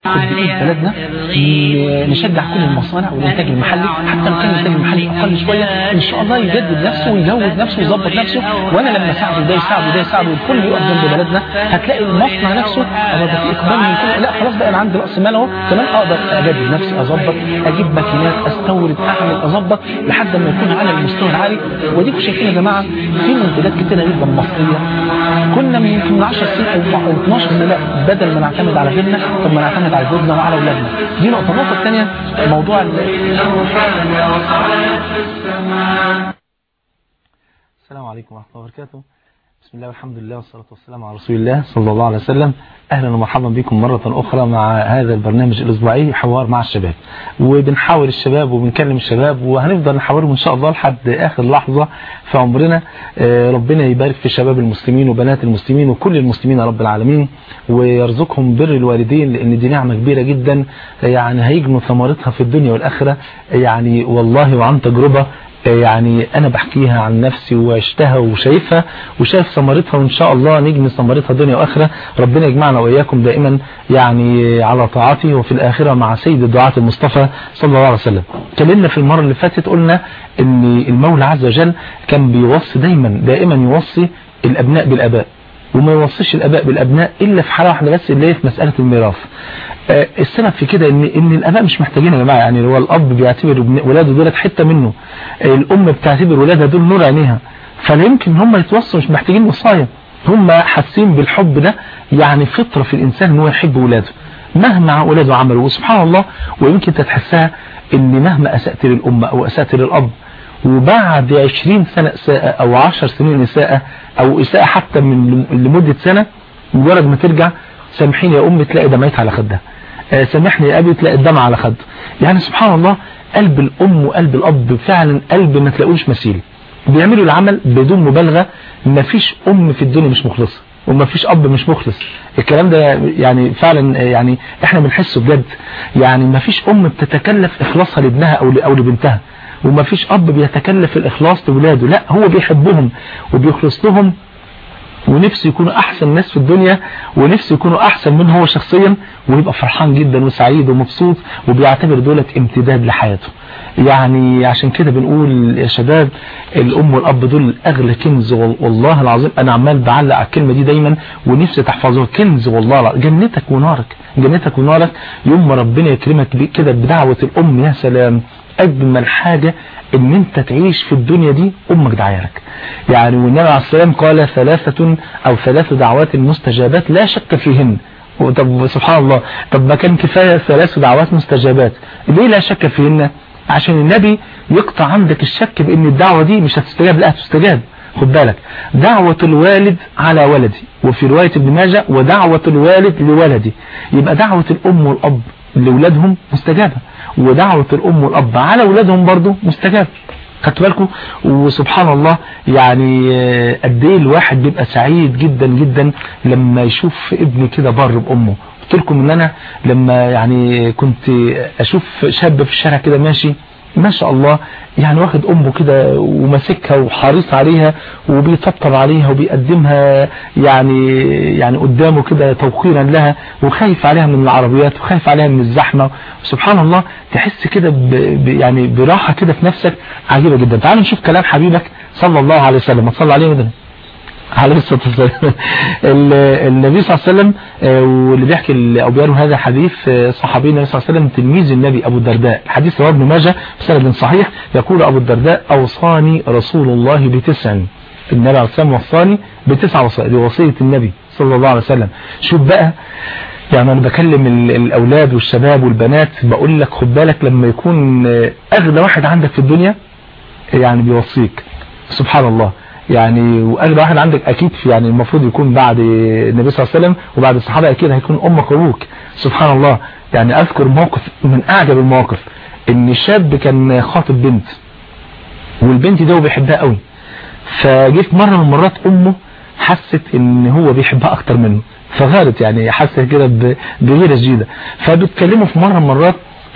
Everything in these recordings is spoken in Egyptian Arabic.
في بلدنا نشجع كل المصانع والانتاج المحلي حتى لو كان الانتاج المحلي اقل شويه ان شاء الله يجدد نفسه ويجود نفسه ويظبط نفسه وانا لما اساعده ده يساعده ده يساعده والكل يقف جنب بلدنا هتلاقي المصنع نفسه انا ده في اقبال من كل لا خلاص بقى انا عندي راس مال اهو كمان اقدر اجدد نفسي اظبط اجيب ماكينات استورد اعمل اظبط لحد ما يكون على المستوى العالي وديكم شايفين يا جماعه في منتجات كتيره جدا مصريه كنا من يمكن من 10 سنين او 12 سنه لا بدل ما نعتمد على غيرنا طب ما نعتمد على جوزنا وعلى اولادنا دي نقطه النقطه الثانيه موضوع السلام عليكم ورحمه الله وبركاته بسم الله والحمد لله والصلاة والسلام على رسول الله صلى الله عليه وسلم أهلا ومرحبا بكم مرة أخرى مع هذا البرنامج الأسبوعي حوار مع الشباب وبنحاور الشباب وبنكلم الشباب وهنفضل نحاورهم إن شاء الله لحد آخر لحظة في عمرنا ربنا يبارك في شباب المسلمين وبنات المسلمين وكل المسلمين يا رب العالمين ويرزقهم بر الوالدين لأن دي نعمة كبيرة جدا يعني هيجنوا ثمرتها في الدنيا والآخرة يعني والله وعن تجربة يعني انا بحكيها عن نفسي وعشتها وشايفها وشايف ثمرتها وان شاء الله نجني ثمرتها دنيا واخره ربنا يجمعنا واياكم دائما يعني على طاعته وفي الاخره مع سيد الدعاة المصطفى صلى الله عليه وسلم اتكلمنا في المره اللي فاتت قلنا ان المولى عز وجل كان بيوصي دايما دائما يوصي الابناء بالاباء وما يوصيش الاباء بالابناء الا في حاله واحده بس اللي هي في مساله الميراث آه السبب في كده ان ان الاباء مش محتاجين يا جماعه يعني هو الاب بيعتبر ولاده دولت حته منه آه الام بتعتبر ولادها دول نور عينيها فلا يمكن هم يتوصوا مش محتاجين وصايا هم حاسين بالحب ده يعني فطره في الانسان ان هو يحب ولاده مهما ولاده عملوا وسبحان الله ويمكن انت تحسها ان مهما اسات للام او اسات للاب وبعد 20 سنة إساءة أو 10 سنين إساءة أو إساءة حتى من لمدة سنة مجرد ما ترجع سامحيني يا أمي تلاقي دمعتها على خدها آه سامحني يا أبي تلاقي الدمع على خده يعني سبحان الله قلب الأم وقلب الأب فعلا قلب ما تلاقوش مثيل بيعملوا العمل بدون مبالغة ما فيش أم في الدنيا مش مخلصة وما فيش اب مش مخلص الكلام ده يعني فعلا يعني احنا بنحسه بجد يعني ما فيش ام بتتكلف اخلاصها لابنها او او لبنتها وما فيش اب بيتكلف الاخلاص لاولاده لا هو بيحبهم وبيخلص لهم ونفسه يكونوا احسن ناس في الدنيا ونفسه يكونوا احسن منه هو شخصيا ويبقى فرحان جدا وسعيد ومبسوط وبيعتبر دولت امتداد لحياته يعني عشان كده بنقول يا شباب الام والاب دول اغلى كنز والله العظيم انا عمال بعلق على الكلمه دي دايما ونفسي تحفظوها كنز والله العظيم جنتك ونارك جنتك ونارك يوم ما ربنا يكرمك كده بدعوه الام يا سلام اجمل حاجة ان انت تعيش في الدنيا دي امك دعيالك يعني والنبي عليه السلام قال ثلاثة او ثلاث دعوات مستجابات لا شك فيهن طب سبحان الله طب ما كان كفاية ثلاث دعوات مستجابات ليه لا شك فيهن عشان النبي يقطع عندك الشك بان الدعوة دي مش هتستجاب لا هتستجاب خد بالك دعوة الوالد على ولدي وفي رواية ابن ماجه ودعوة الوالد لولدي يبقى دعوة الام والاب لولادهم مستجابة ودعوة الأم والأب على أولادهم برضو مستجاب خدتوا بالكم وسبحان الله يعني قد ايه الواحد بيبقى سعيد جدا جدا لما يشوف ابني كده بر بأمه قلت لكم ان انا لما يعني كنت اشوف شاب في الشارع كده ماشي ما شاء الله يعني واخد امه كده وماسكها وحريص عليها وبيطبطب عليها وبيقدمها يعني يعني قدامه كده توقيرا لها وخايف عليها من العربيات وخايف عليها من الزحمه سبحان الله تحس كده يعني براحه كده في نفسك عجيبه جدا تعالوا نشوف كلام حبيبك صلى الله عليه وسلم ما تصلى عليه مثلا عليه الصلاة والسلام النبي صلى الله عليه وسلم واللي بيحكي أو بيروي هذا حديث صحابي النبي صلى الله عليه وسلم تلميذ النبي أبو الدرداء الحديث رواه ابن ماجه بسند صحيح يقول أبو الدرداء أوصاني رسول الله بتسع النبي عليه الصلاة والسلام وصاني بتسع وصايا دي وصية النبي صلى الله عليه وسلم شوف بقى يعني أنا بكلم الأولاد والشباب والبنات بقول لك خد بالك لما يكون أغلى واحد عندك في الدنيا يعني بيوصيك سبحان الله يعني واغلى واحد عندك اكيد في يعني المفروض يكون بعد النبي صلى الله عليه وسلم وبعد الصحابه اكيد هيكون امك وابوك سبحان الله يعني اذكر موقف من اعجب المواقف ان شاب كان خاطب بنت والبنت دي هو بيحبها قوي فجه في مره من المرات امه حست ان هو بيحبها اكتر منه فغارت يعني حست كده بغيره شديده فبتكلمه في مره من المرات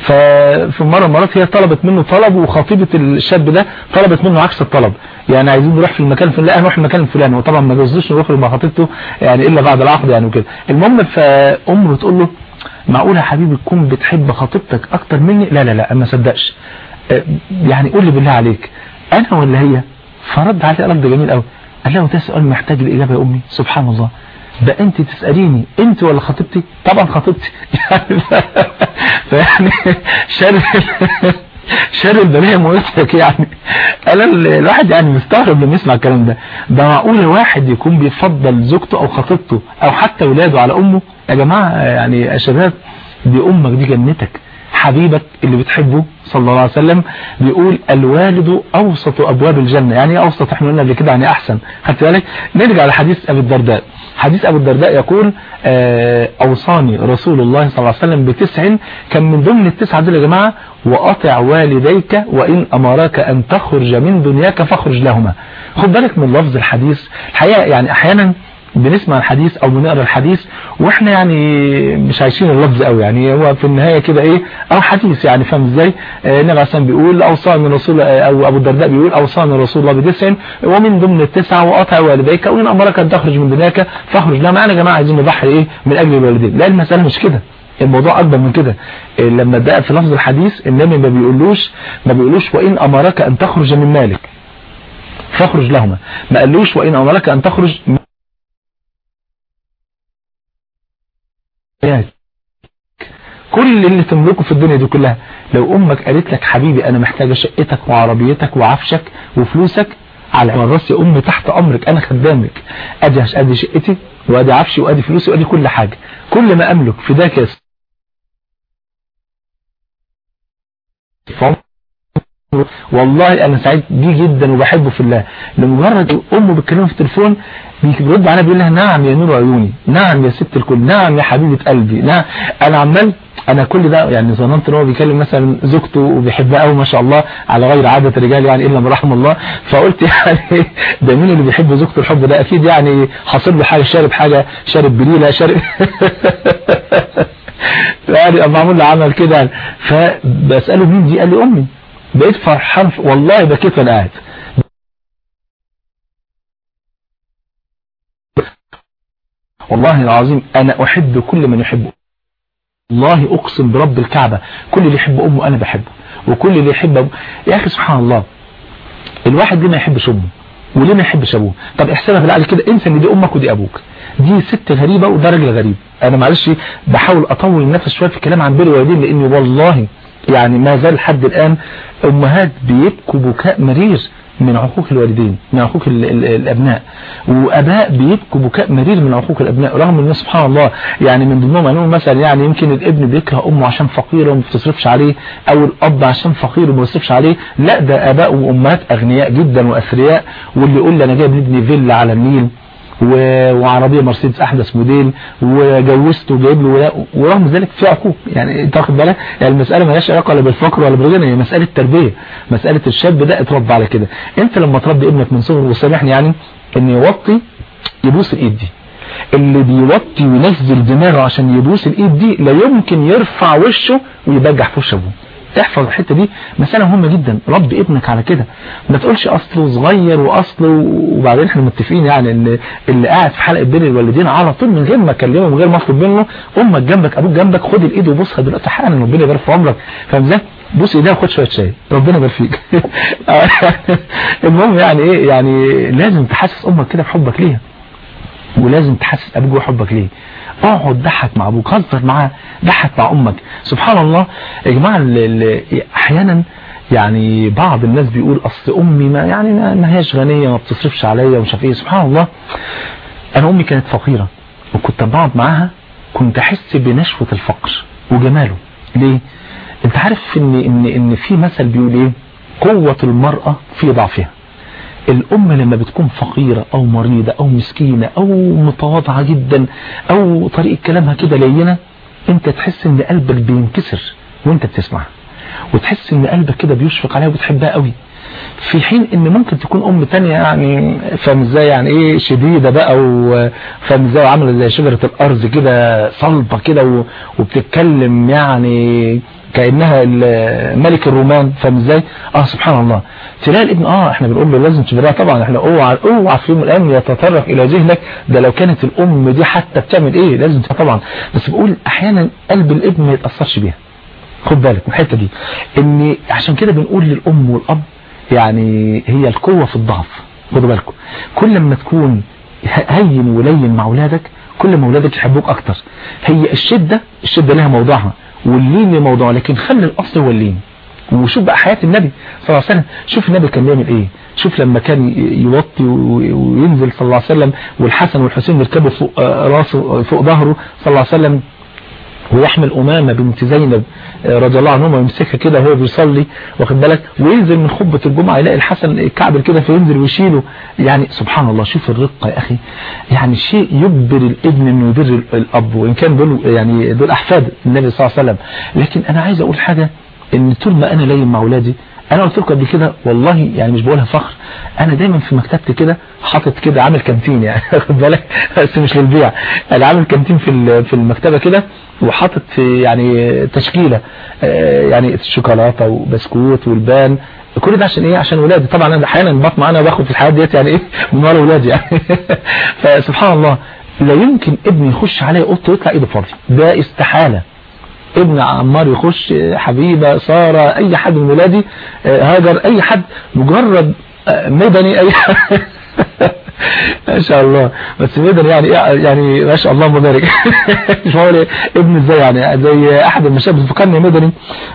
ففي مرة مرات هي طلبت منه طلب وخطيبة الشاب ده طلبت منه عكس الطلب يعني عايزين نروح في المكان الفلاني لا نروح المكان الفلاني وطبعا ما جوزوش نروح مع خطيبته يعني الا بعد العقد يعني وكده المهم فامه تقول له معقول يا حبيبي تكون بتحب خطيبتك اكتر مني لا لا لا ما صدقش آه، يعني قول لي بالله عليك انا ولا هي فرد عليه رد جميل قوي قال له ده سؤال محتاج الاجابه يا امي سبحان الله ده انت تسأليني انت ولا خطيبتي طبعا خطيبتي يعني فيعني شر شر البلايا موتك يعني انا الواحد يعني مستغرب لما يسمع الكلام ده ده معقول واحد يكون بيفضل زوجته او خطيبته او حتى ولاده على امه يا جماعه يعني يا شباب دي امك دي جنتك حبيبك اللي بتحبه صلى الله عليه وسلم بيقول الوالد اوسط ابواب الجنه يعني ايه اوسط احنا قلنا قبل كده يعني احسن خدت بالك نرجع لحديث ابي الدرداء حديث ابو الدرداء يقول آه، اوصاني رسول الله صلى الله عليه وسلم بتسع كان من ضمن التسعه دول يا جماعه واطع والديك وان امراك ان تخرج من دنياك فاخرج لهما خد بالك من لفظ الحديث الحقيقه يعني احيانا بنسمع الحديث او بنقرا الحديث واحنا يعني مش عايشين اللفظ قوي يعني هو في النهايه كده ايه او حديث يعني فاهم ازاي آه، النبي عليه الصلاه بيقول اوصاني الرسول آه، او ابو الدرداء بيقول اوصاني رسول الله بتسع ومن ضمن التسعه واطع والديك وان امرك ان تخرج من دنياك فاخرج لا معنا يا جماعه عايزين نضحي ايه من اجل الوالدين لا المساله مش كده الموضوع اكبر من كده آه، لما ده في لفظ الحديث النبي ما بيقولوش ما بيقولوش وان امرك ان تخرج من مالك فاخرج لهما ما قالوش وان امرك ان تخرج من حياتك كل اللي تملكه في الدنيا دي كلها لو امك قالت لك حبيبي انا محتاجه شقتك وعربيتك وعفشك وفلوسك على راسي ام تحت امرك انا خدامك ادي ادي شقتي وادي عفشي وادي فلوسي وادي كل حاجه كل ما املك فداك يا والله انا سعيد بيه جدا وبحبه في الله لمجرد امه بتكلمه في التليفون بيرد عليها بيقول لها نعم يا نور عيوني نعم يا ست الكل نعم يا حبيبه قلبي نعم انا عمال انا كل ده يعني ظننت ان هو بيكلم مثلا زوجته وبيحبها قوي ما شاء الله على غير عاده الرجال يعني الا من رحم الله فقلت يعني ده مين اللي بيحب زوجته الحب ده اكيد يعني حاصل له حاجه شارب حاجه شارب بليله شارب يعني معمول له عمل كده فبساله مين دي قال لي امي بقيت فرحان والله بكيت وانا قاعد والله العظيم انا احب كل من يحبه والله اقسم برب الكعبة كل اللي يحب امه انا بحبه وكل اللي يحب أبوه يا اخي سبحان الله الواحد ليه ما يحبش امه وليه ما يحبش ابوه طب احسبها بالعقل كده انسى ان دي امك ودي ابوك دي ست غريبة وده راجل غريب انا معلش بحاول اطول النفس شويه في الكلام عن بر الوالدين لاني والله يعني ما زال لحد الان امهات بيبكوا بكاء مرير من عقوق الوالدين من عقوق ال ال الابناء واباء بيبكوا بكاء مرير من عقوق الابناء رغم ان سبحان الله يعني من ضمنهم انهم مثلا يعني يمكن الابن بيكره امه عشان فقيره وما بتصرفش عليه او الاب عشان فقير وما بيصرفش عليه لا ده اباء وامهات اغنياء جدا واثرياء واللي يقول لي انا جايب لابني فيلا على النيل وعربية مرسيدس احدث موديل وجوزته وجايب له ورغم ذلك في عقوق يعني انت واخد بالك يعني المساله ما لهاش علاقه ولا بالفقر ولا بالغنى هي مساله تربيه مساله الشاب ده اتربى على كده انت لما تربي ابنك من صغره وسامحني يعني ان يوطي يبوس الايد دي اللي بيوطي وينزل دماغه عشان يبوس الايد دي لا يمكن يرفع وشه ويبجح في وش ابوه احفظ الحته دي مساله مهمه جدا ربي ابنك على كده ما تقولش اصله صغير واصله وبعدين احنا متفقين يعني ان اللي قاعد في حلقه بين الوالدين على طول من غير ما اكلمه من غير ما اطلب منه امك جنبك ابوك جنبك خد الايد وبوسها دلوقتي حالا ربنا يبارك في عمرك فاهم ازاي بوس ايديها وخد شويه شاي ربنا يبارك فيك المهم يعني ايه يعني لازم تحسس امك كده بحبك ليها ولازم تحسس ابوك بحبك ليه اقعد ضحك مع ابوك هزر معاه ضحك مع امك سبحان الله يا جماعه احيانا يعني بعض الناس بيقول اصل امي ما يعني ما هياش غنيه ما بتصرفش عليا ومش عارف ايه سبحان الله انا امي كانت فقيره وكنت بقعد معاها كنت احس بنشوه الفقر وجماله ليه انت عارف ان ان ان في مثل بيقول ايه قوه المراه في ضعفها الأم لما بتكون فقيرة أو مريضة أو مسكينة أو متواضعة جدا أو طريقة كلامها كده لينة أنت تحس إن قلبك بينكسر وأنت بتسمع وتحس إن قلبك كده بيشفق عليها وبتحبها قوي في حين ان ممكن تكون ام تانية يعني فاهم ازاي يعني ايه شديدة بقى وفاهم ازاي وعاملة زي شجرة الارز كده صلبة كده وبتتكلم يعني كأنها ملك الرومان فاهم ازاي اه سبحان الله تلاقي الابن اه احنا بنقول له لازم تبرها طبعا احنا اوعى اوعى في يوم الان يتطرق الى ذهنك ده لو كانت الام دي حتى بتعمل ايه لازم طبعا بس بقول احيانا قلب الابن ما يتاثرش بيها خد بالك من الحته دي ان عشان كده بنقول للام والاب يعني هي القوه في الضعف خدوا بالكم كل ما تكون هين ولين مع اولادك كل ما اولادك يحبوك اكتر هي الشده الشده لها موضوعها واللين له موضوع لكن خلي الاصل هو اللين وشوف بقى حياة النبي صلى الله عليه وسلم شوف النبي كان بيعمل ايه شوف لما كان يوطي وينزل صلى الله عليه وسلم والحسن والحسين يركبوا فوق راسه فوق ظهره صلى الله عليه وسلم ويحمل أمامة بنت زينب رضي الله عنهما ويمسكها كده وهو بيصلي واخد بالك وينزل من خطبة الجمعة يلاقي الحسن الكعب كده فينزل ويشيله يعني سبحان الله شوف الرقة يا أخي يعني شيء يجبر الابن انه يبر الأب وإن كان دول يعني دول أحفاد النبي صلى الله عليه وسلم لكن أنا عايز أقول حاجة ان طول ما أنا لين مع أولادي انا قلت لكم قبل كده والله يعني مش بقولها فخر انا دايما في مكتبتي كده حاطط كده عامل كانتين يعني خد بالك بس مش للبيع انا عامل كانتين في في المكتبه كده وحاطط في يعني تشكيله يعني الشوكولاته وبسكوت والبان كل ده عشان ايه عشان ولادي طبعا انا احيانا بطمع انا باخد في الحاجات ديت يعني ايه من ورا ولادي يعني فسبحان الله لا يمكن ابني يخش عليا اوضته ويطلع ايده فاضيه ده استحاله ابن عمار يخش حبيبة سارة اي حد من ولادي هاجر اي حد مجرد مدني اي حد ما شاء الله بس مدني يعني يعني ما شاء الله مبارك مش هقول ابن ازاي يعني زي احد المشايخ بتفكرني مدني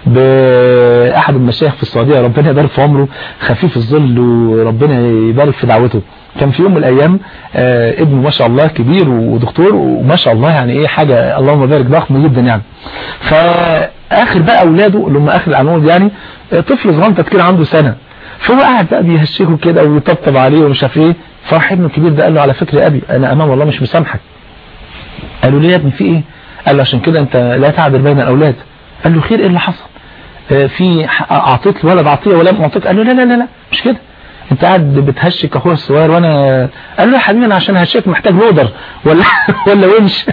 باحد المشايخ في السعوديه ربنا يبارك في عمره خفيف الظل وربنا يبارك في دعوته كان في يوم من الايام آه ابنه ما شاء الله كبير ودكتور وما شاء الله يعني ايه حاجة اللهم بارك ضخم جدا يعني فاخر بقى اولاده اللي هم اخر العنود يعني طفل صغنطت كده عنده سنة فهو قاعد بقى بيهشكه كده ويطبطب عليه ومش عارف ايه فراح ابنه الكبير ده قال له على فكرة يا ابي انا امام والله مش مسامحك قالوا ليه يا ابني في ايه قال له عشان كده انت لا تعدل بين الاولاد قال له خير ايه اللي حصل آه في اعطيت الولد عطيه ولم اعطيك قال له لا لا لا لا مش كده انت قاعد بتهشك اخويا الصغير وانا قال له يا حبيبي انا عشان هشك محتاج لودر ولا ولا ونش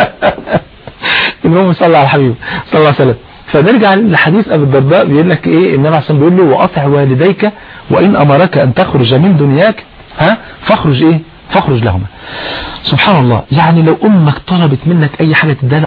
المهم صلى على الحبيب صلى الله عليه وسلم فنرجع لحديث ابي الدرداء بيقول لك ايه النبي عليه بيقول له واطع والديك وان امرك ان تخرج من دنياك ها فاخرج ايه فاخرج لهما سبحان الله يعني لو امك طلبت منك اي حاجه تديها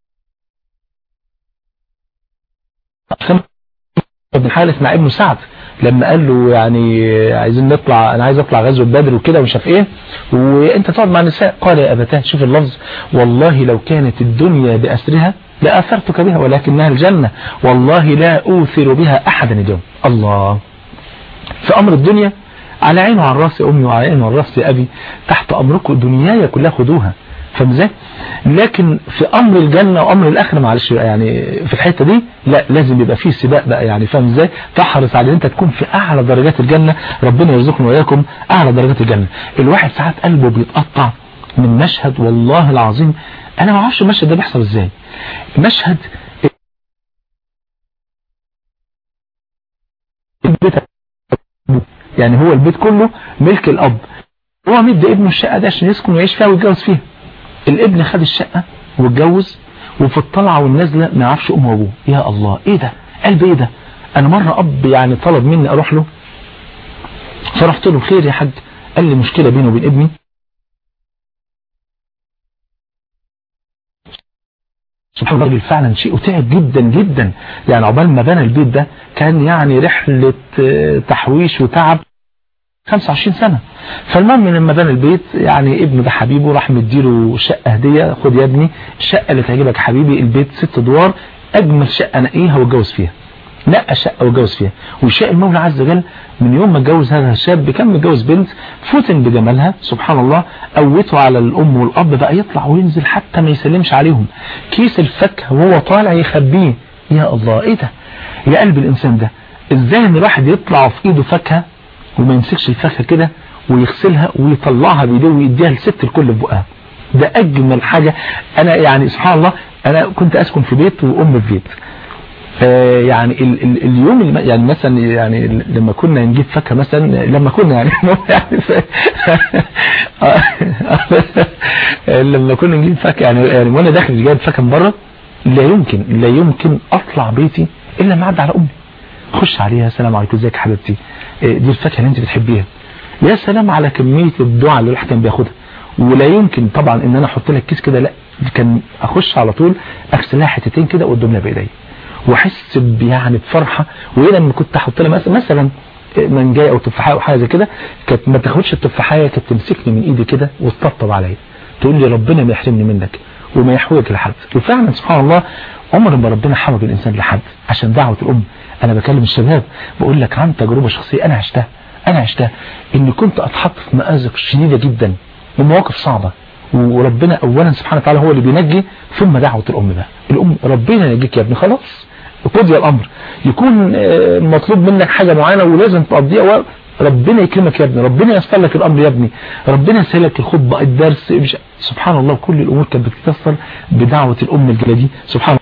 ابن حارث مع ابنه سعد لما قال له يعني عايزين نطلع انا عايز اطلع غزوه بدر وكده ومش عارف ايه وانت تقعد مع النساء قال يا ابتاه شوف اللفظ والله لو كانت الدنيا باسرها لاثرتك بها ولكنها الجنه والله لا اوثر بها احدا اليوم الله في امر الدنيا على عينه وعلى راس امي وعلى عينه وعلى راس ابي تحت امركم دنياي كلها خدوها فاهم ازاي لكن في امر الجنه وامر الاخره معلش يعني في الحته دي لا لازم يبقى فيه سباق بقى يعني فاهم ازاي تحرص على ان انت تكون في اعلى درجات الجنه ربنا يرزقنا واياكم اعلى درجات الجنه الواحد ساعات قلبه بيتقطع من مشهد والله العظيم انا ما اعرفش المشهد ده بيحصل ازاي مشهد البيت يعني هو البيت كله ملك الاب هو مد ابنه الشقه دي عشان يسكن ويعيش فيها ويتجوز فيها الابن خد الشقة واتجوز وفي الطلعة والنازلة ما يعرفش امه وابوه يا الله ايه ده قلب ايه ده انا مرة اب يعني طلب مني اروح له فرحت له خير يا حاج قال لي مشكلة بينه وبين ابني سبحان الله فعلا شيء تعب جدا جدا يعني عقبال ما بنى البيت ده كان يعني رحلة تحويش وتعب 25 سنة فالمهم لما بنى البيت يعني ابنه ده حبيبه راح مديله شقة هدية خد يا ابني الشقة اللي تعجبك حبيبي البيت ست ادوار اجمل شقة نقيها واتجوز فيها نقى شقة واتجوز فيها وشاء المولى عز وجل من يوم ما اتجوز هذا الشاب كان متجوز بنت فتن بجمالها سبحان الله قوته على الام والاب بقى يطلع وينزل حتى ما يسلمش عليهم كيس الفاكهه وهو طالع يخبيه يا الله ايه ده يا قلب الانسان ده ازاي ان الواحد يطلع في ايده فاكهه وما يمسكش الفاكهه كده ويغسلها ويطلعها بايديه ويديها لست الكل في بقها ده اجمل حاجه انا يعني سبحان الله انا كنت اسكن في بيت وام في بيت آه يعني ال ال اليوم الم يعني مثلا يعني لما كنا نجيب فاكهه مثلا لما كنا يعني يعني لما كنا نجيب فاكهه يعني, يعني وانا داخل جايب فاكهه من بره لا يمكن لا يمكن اطلع بيتي الا ما اعدي على امي خش عليها السلام عليكم ازيك يا حبيبتي إيه دي الفاكهه اللي انت بتحبيها يا سلام على كميه الدعاء اللي الواحد كان بياخدها ولا يمكن طبعا ان انا احط لك كيس كده لا كان اخش على طول اغسل لها حتتين كده قدام لها بايديا واحس يعني بفرحه وايه لما كنت احط لها مثلا مثلا منجايه او تفاحه او حاجه زي كده كانت ما تاخدش التفاحيه كانت تمسكني من ايدي كده وتطبطب عليا تقول لي ربنا ما يحرمني منك وما يحوجك لحد وفعلا سبحان الله عمر ما ربنا حوج الانسان لحد عشان دعوه الام انا بكلم الشباب بقول لك عن تجربه شخصيه انا عشتها انا عشتها اني كنت اتحط في مآزق شديده جدا ومواقف صعبه وربنا اولا سبحانه وتعالى هو اللي بينجي ثم دعوه الام بقى الام ربنا ينجيك يا ابني خلاص قضي الامر يكون مطلوب منك حاجه معينه ولازم تقضيها ربنا يكرمك يا ابني ربنا ييسر لك الامر يا ابني ربنا يسهل لك الخطبه الدرس مش سبحان الله كل الامور كانت بتتيسر بدعوه الام الجليله دي سبحان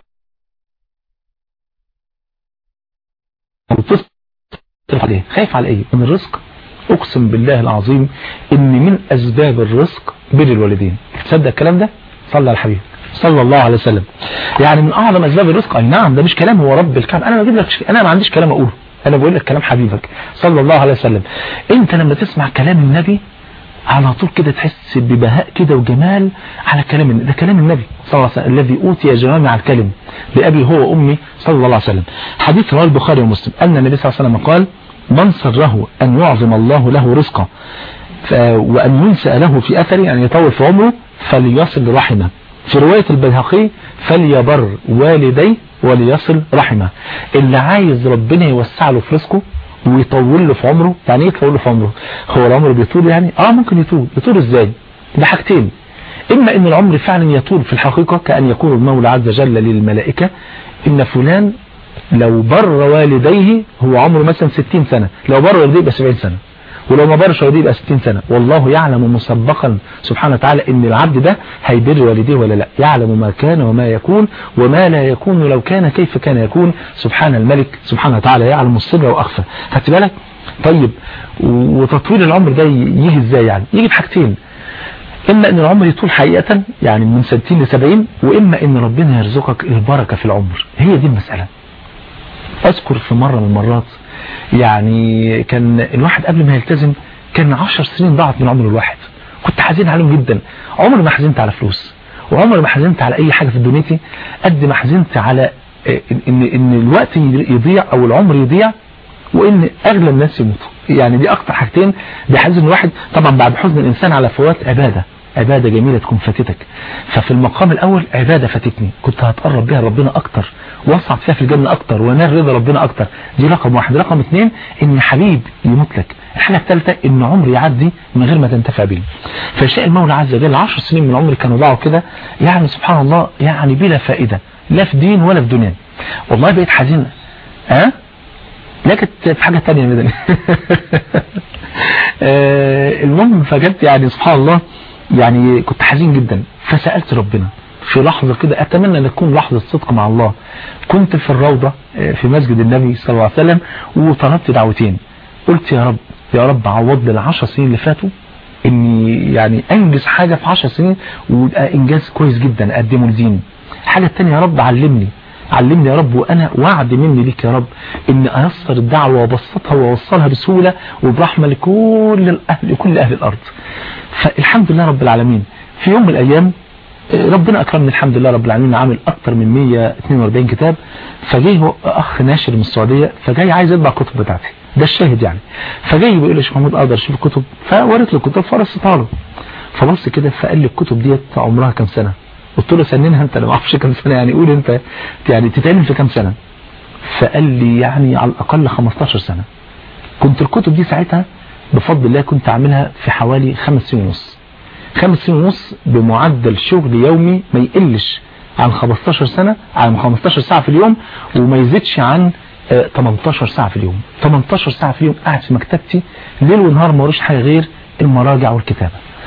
الله عليه خايف على ايه من الرزق اقسم بالله العظيم ان من اسباب الرزق بر الوالدين تصدق الكلام ده صلى على الحبيب صلى الله عليه وسلم يعني من اعظم اسباب الرزق اي نعم ده مش كلام هو رب الكعبه انا بجيب لك انا ما عنديش كلام اقوله انا بقول لك كلام حبيبك صلى الله عليه وسلم انت لما تسمع كلام النبي على طول كده تحس ببهاء كده وجمال على كلام النبي ده كلام النبي صلى الله عليه وسلم الذي اوتي جوامع الكلم بأبي هو وأمي صلى الله عليه وسلم حديث رواه البخاري ومسلم أن النبي صلى الله عليه وسلم قال من سره أن يعظم الله له رزقه وأن ينسأ له في أثره يعني يطول في عمره فليصل رحمه في رواية البيهقي فليبر والديه وليصل رحمه اللي عايز ربنا يوسع له في رزقه ويطول له في عمره يعني ايه يطول له في عمره هو العمر بيطول يعني اه ممكن يطول يطول ازاي بحاجتين اما ان العمر فعلا يطول في الحقيقة كأن يقول المولى عز وجل للملائكة ان فلان لو بر والديه هو عمره مثلا 60 سنة لو بر والديه يبقى 70 سنة ولو ما برش والديه يبقى 60 سنة والله يعلم مسبقا سبحانه وتعالى ان العبد ده هيبر والديه ولا لا يعلم ما كان وما يكون وما لا يكون لو كان كيف كان يكون سبحان الملك سبحانه وتعالى يعلم السر واخفى خدت بالك طيب وتطويل العمر ده يجي ازاي يعني يجي بحاجتين اما ان العمر يطول حقيقة يعني من 60 ل 70 واما ان ربنا يرزقك البركة في العمر هي دي المسألة اذكر في مرة من المرات يعني كان الواحد قبل ما يلتزم كان 10 سنين ضاعت من عمر الواحد كنت حزين عليهم جدا عمري ما حزنت على فلوس وعمري ما حزنت على اي حاجة في دنيتي قد ما حزنت على ان ان الوقت يضيع او العمر يضيع وان اغلى الناس يموتوا يعني دي اكتر حاجتين بيحزن الواحد طبعا بعد حزن الانسان على فوات عبادة عبادة جميلة تكون فاتتك ففي المقام الاول عبادة فاتتني كنت هتقرب بها ربنا اكتر واصعد فيها في الجنة اكتر وانال رضا ربنا اكتر دي رقم واحد رقم اثنين ان حبيب يموت لك الحاجة الثالثة ان عمري يعدي من غير ما تنتفع بيه فشاء المولى عز وجل 10 سنين من عمري كانوا ضاعوا كده يعني سبحان الله يعني بلا فائدة لا في دين ولا في دنيا والله بقيت حزين ها أه؟ لا كانت في حاجة تانية مدني المهم فجدت يعني سبحان الله يعني كنت حزين جدا فسألت ربنا في لحظة كده أتمنى أن تكون لحظة صدق مع الله كنت في الروضة في مسجد النبي صلى الله عليه وسلم وطلبت دعوتين قلت يا رب يا رب عوض لي العشر سنين اللي فاتوا اني يعني انجز حاجة في عشر سنين ويبقى انجاز كويس جدا اقدمه لديني الحاجة التانية يا رب علمني علمني يا رب وانا وعد مني ليك يا رب ان ايسر الدعوة وابسطها واوصلها بسهولة وبرحمة لكل الاهل لكل اهل الارض فالحمد لله رب العالمين في يوم من الايام ربنا اكرمني الحمد لله رب العالمين عامل اكتر من 142 كتاب فجاي اخ ناشر من السعودية فجاي عايز يطبع الكتب بتاعتي ده الشاهد يعني فجاي بيقول لي يا شيخ محمود اقدر اشوف الكتب فوريت له الكتب فرصتها له فبص كده فقال لي الكتب ديت عمرها كام سنه قلت له سننها انت انا ما اعرفش كام سنه يعني قول انت يعني تتعلم في كام سنه فقال لي يعني على الاقل 15 سنه كنت الكتب دي ساعتها بفضل الله كنت عاملها في حوالي خمس سنين ونص خمس سنين ونص بمعدل شغل يومي ما يقلش عن 15 سنة عن 15 ساعة في اليوم وما يزيدش عن 18 ساعة في اليوم 18 ساعة في اليوم قاعد في مكتبتي ليل ونهار ما وريش حاجة غير المراجع والكتابة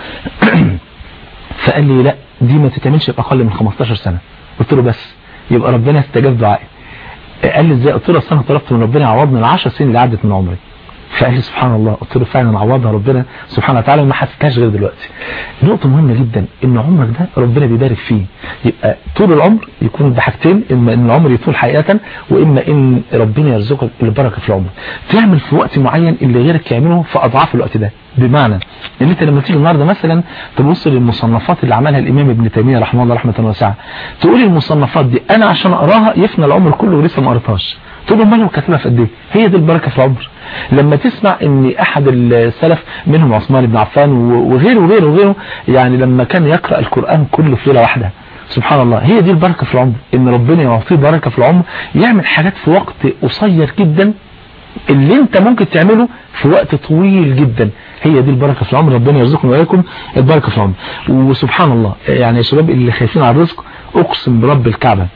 فقال لي لا دي ما تتعملش بأقل من 15 سنة قلت له بس يبقى ربنا استجاب دعائي قال لي ازاي قلت له اصل انا طلبت من ربنا يعوضني ال 10 سنين اللي عدت من عمري فقال لي سبحان الله قلت له فعلا عوضها ربنا سبحانه وتعالى وما حسيتهاش غير دلوقتي نقطة مهمة جدا ان عمرك ده ربنا بيبارك فيه يبقى طول العمر يكون بحاجتين اما ان العمر يطول حقيقة واما ان ربنا يرزقك البركة في العمر تعمل في وقت معين اللي غيرك يعمله في اضعاف الوقت ده بمعنى ان انت لما تيجي النهارده مثلا تبص للمصنفات اللي عملها الامام ابن تيميه رحمه الله رحمه واسعه تقول المصنفات دي انا عشان اقراها يفنى العمر كله ولسه ما قريتهاش تقول له ماله كاتبها في قد ايه هي دي البركه في العمر لما تسمع ان احد السلف منهم عثمان بن عفان وغيره وغيره وغيره يعني لما كان يقرا القران كله في ليله واحده سبحان الله هي دي البركه في العمر ان ربنا يعطيه بركه في العمر يعمل حاجات في وقت قصير جدا اللي انت ممكن تعمله في وقت طويل جدا هي دي البركة في العمر ربنا يرزقنا وإياكم البركة في العمر وسبحان الله يعني يا شباب اللي خايفين على الرزق أقسم برب الكعبة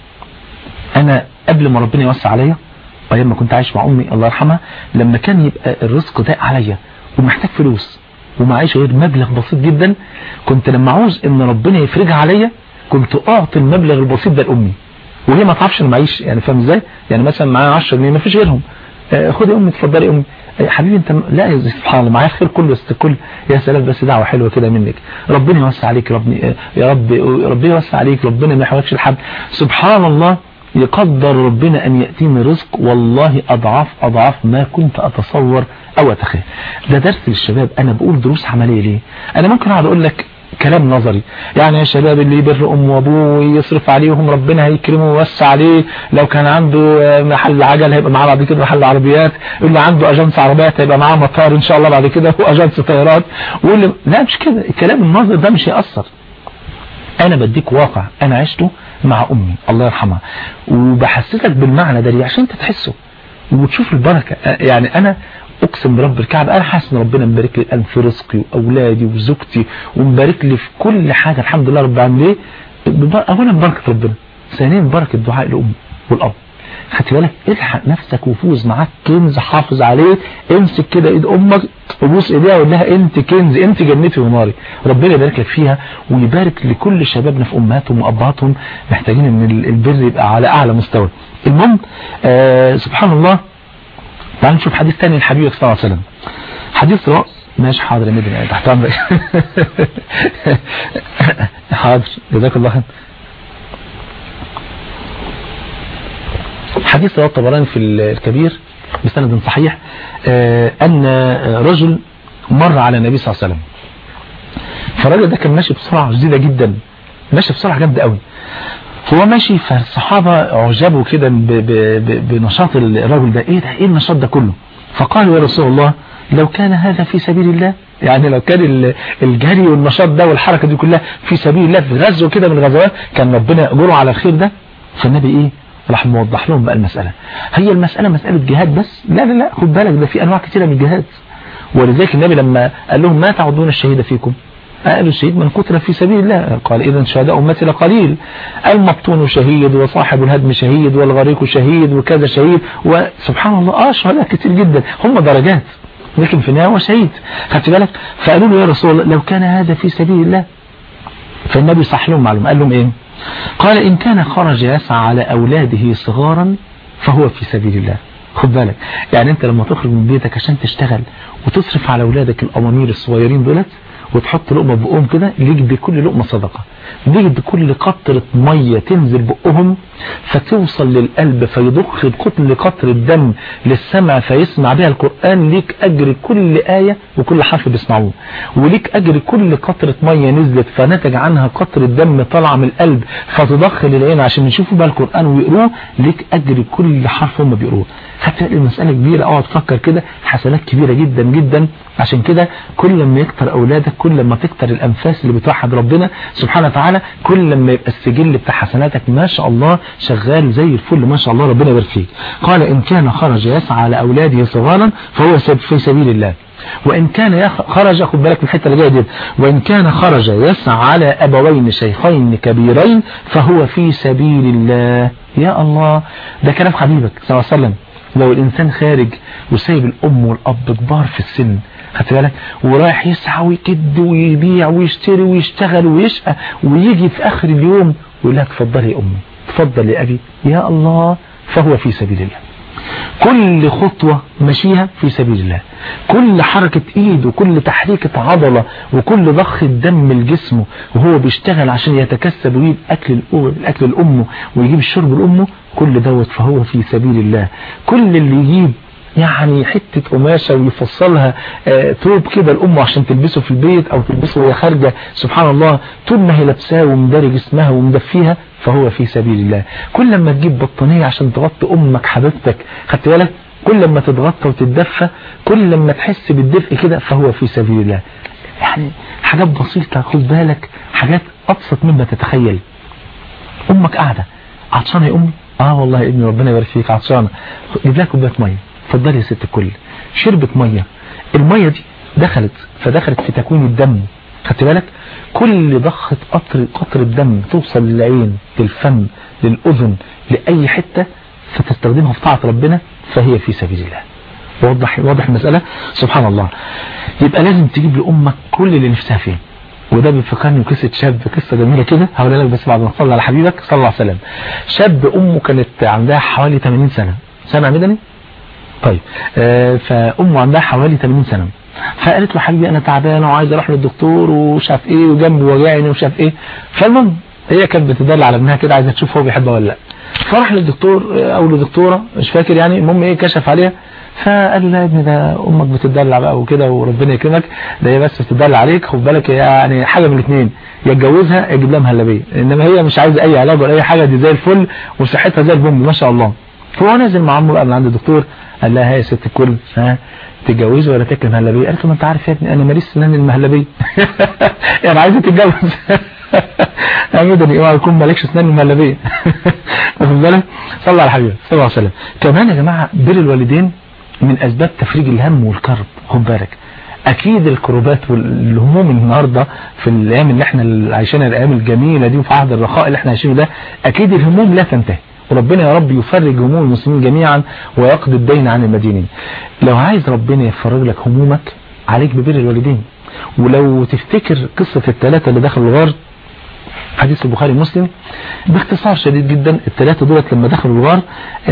أنا قبل ما ربنا يوسع عليا وأيام ما كنت عايش مع أمي الله يرحمها لما كان يبقى الرزق ضاق عليا ومحتاج فلوس ومعيش غير مبلغ بسيط جدا كنت لما عاوز ان ربنا يفرجها عليا كنت اعطي المبلغ البسيط ده لامي وهي ما تعرفش انا معيش يعني فاهم ازاي يعني مثلا معايا 10 جنيه ما فيش غيرهم خدي امي اتفضلي امي حبيبي انت لا يا سبحان الله معايا الخير كله بس كل يا سلام بس دعوه حلوه كده منك ربنا يوسع عليك ربنا يا رب ربنا يوسع عليك ربنا ما يحرجش لحد سبحان الله يقدر ربنا ان ياتيني رزق والله اضعاف اضعاف ما كنت اتصور او اتخيل ده درس للشباب انا بقول دروس عمليه ليه انا ممكن اقعد اقول لك كلام نظري يعني يا شباب اللي يبر امه وابوه ويصرف عليهم ربنا هيكرمه ويوسع عليه لو كان عنده محل عجل هيبقى معاه بعد كده محل عربيات اللي عنده اجنس عربيات هيبقى معاه مطار ان شاء الله بعد كده واجنس طيارات واللي لا مش كده الكلام النظري ده مش هيأثر انا بديك واقع انا عشته مع امي الله يرحمها وبحسسك بالمعنى ده ليه عشان انت تحسه وتشوف البركة يعني انا اقسم برب الكعبة انا حاسس ان ربنا مبارك لي الان في رزقي واولادي وزوجتي ومبارك لي في كل حاجة الحمد لله رب العالمين ليه اولا بركة ربنا ثانيا بركة دعاء الام والاب خدت بالك الحق نفسك وفوز معاك كنز حافظ عليه امسك كده ايد امك وبوس ايديها وقول لها انت كنز انت جنتي وناري ربنا يبارك لك فيها ويبارك لكل شبابنا في امهاتهم وابهاتهم محتاجين ان البر يبقى على اعلى مستوى المهم آه سبحان الله تعالوا نشوف حديث ثاني للحبيب صلى الله عليه وسلم حديث رأس ماشي حاضر يا مدن تحت امرك حاضر جزاك الله خير حديث رواه الطبراني في الكبير بسند صحيح أن رجل مر على النبي صلى الله عليه وسلم فالراجل ده كان ماشي بسرعة شديدة جدا ماشي بسرعة جامدة قوي فهو ماشي فالصحابة اعجبوا كده بنشاط الرجل ده ايه ده ايه النشاط ده كله فقالوا يا رسول الله لو كان هذا في سبيل الله يعني لو كان الجري والنشاط ده والحركة دي كلها في سبيل الله في غزو كده من الغزوات كان ربنا يأجره على الخير ده فالنبي ايه راح موضح لهم بقى المسألة هي المسألة مسألة جهاد بس لا لا لا خد بالك ده في أنواع كثيرة من الجهاد ولذلك النبي لما قال لهم ما تعودون الشهيد فيكم قالوا الشهيد من قتل في سبيل الله قال إذا شهداء أمتي لقليل المبطون شهيد وصاحب الهدم شهيد والغريق شهيد وكذا شهيد وسبحان الله اه شهداء كتير جدا هم درجات لكن في النهاية هو شهيد خدت بالك فقالوا له يا رسول الله لو كان هذا في سبيل الله فالنبي صح لهم معلومة قال لهم ايه قال إن كان خرج يسعى على أولاده صغارا فهو في سبيل الله خد بالك يعني انت لما تخرج من بيتك عشان تشتغل وتصرف على أولادك الأمامير الصغيرين دولت وتحط لقمة بقهم كده ليك بكل لقمة صدقة ليك بكل قطرة مية تنزل بقهم فتوصل للقلب فيضخ كل قطرة دم للسمع فيسمع بها القرآن ليك أجر كل آية وكل حرف بيسمعوه وليك أجر كل قطرة مية نزلت فنتج عنها قطرة دم طالعة من القلب فتضخ للعين عشان يشوفوا بها القرآن ويقروه ليك أجر كل حرف هم بيقروه حتى المسألة كبيرة اقعد تفكر كده حسنات كبيرة جدا جدا عشان كده كل ما يكتر أولادك كل ما تكتر الأنفاس اللي بتوحد ربنا سبحانه وتعالى كل ما يبقى السجل بتاع حسناتك ما شاء الله شغال زي الفل ما شاء الله ربنا يبارك فيك قال إن كان خرج يسعى على أولاده صغارا فهو في سبيل الله وإن كان خرج خد بالك من الحته اللي جايه دي وإن كان خرج يسعى على أبوين شيخين كبيرين فهو في سبيل الله يا الله ده كلام حبيبك صلى الله عليه وسلم لو الإنسان خارج وسايب الأم والأب كبار في السن خدت بالك ورايح يسعى ويكد ويبيع ويشتري ويشتغل ويشقى ويجي في آخر اليوم ويقول لك اتفضل يا أمي اتفضل يا أبي يا الله فهو في سبيل الله كل خطوة مشيها في سبيل الله كل حركة ايد وكل تحريكة عضلة وكل ضخ دم لجسمه وهو بيشتغل عشان يتكسب ويجيب اكل الأم الاكل لامه ويجيب الشرب لامه كل دوت فهو في سبيل الله كل اللي يجيب يعني حتة قماشة ويفصلها آه توب كده لأمه عشان تلبسه في البيت أو تلبسه وهي خارجة سبحان الله طول ما هي لابساه ومداري جسمها ومدفيها فهو في سبيل الله كل لما تجيب بطانية عشان تغطي أمك حبيبتك خدت بالك كل لما تتغطى وتتدفى كل لما تحس بالدفء كده فهو في سبيل الله يعني حاجات بسيطة خد بالك حاجات أبسط مما تتخيل أمك قاعدة عطشانة يا أمي آه والله يا ابني ربنا يبارك فيك عطشانة جيب لها كوبايه مية اتفضلي يا ست الكل شربت مية المية دي دخلت فدخلت في تكوين الدم خدت بالك كل ضخة قطر قطر الدم توصل للعين للفم للأذن لأي حتة فتستخدمها في طاعة ربنا فهي في سبيل الله واضح واضح المسألة سبحان الله يبقى لازم تجيب لأمك كل اللي نفسها فيه وده بيفكرني بقصة شاب قصة جميلة كده هقولها لك بس بعد ما تصلي على حبيبك صلى الله عليه وسلم شاب أمه كانت عندها حوالي 80 سنة سنة مدني طيب آه فأمه عندها حوالي 80 سنة فقالت له حبيبي أنا تعبانة وعايز أروح للدكتور ومش عارف إيه وجنبي وجعني ومش عارف إيه فالمهم هي كانت بتدل على ابنها كده عايزة تشوف هو بيحبها ولا لا فراح للدكتور او لدكتوره مش فاكر يعني المهم ايه كشف عليها فقال له يا ابني ده امك بتدلع بقى وكده وربنا يكرمك ده هي بس بتدلع عليك خد بالك يعني حاجه من الاثنين يا تجوزها يا تجيب لها مهلبيه انما هي مش عايزه اي علاج ولا اي حاجه دي زي الفل وصحتها زي البوم ما شاء الله فهو نازل مع عمه بقى من عند الدكتور قال لها يا ست الكل ها تتجوز ولا تاكل مهلبيه قالت له ما انت عارف يا ابني انا ماليش سنان المهلبيه يعني عايزه تتجوز ابدا اوعى يكون مالكش اسنان المهلبيه واخد بالك صلى على حبيبي صلى الله عليه وسلم كمان يا جماعه بر الوالدين من اسباب تفريج الهم والكرب خد بالك اكيد الكروبات والهموم النهارده في الايام اللي احنا عايشينها الايام الجميله دي وفي عهد الرخاء اللي احنا عايشينه ده اكيد الهموم لا تنتهي وربنا يا رب يفرج هموم المسلمين جميعا ويقضي الدين عن المدينين لو عايز ربنا يفرج لك همومك عليك ببر الوالدين ولو تفتكر قصة الثلاثة اللي دخلوا الغار حديث البخاري ومسلم باختصار شديد جدا الثلاثة دولت لما دخلوا الغار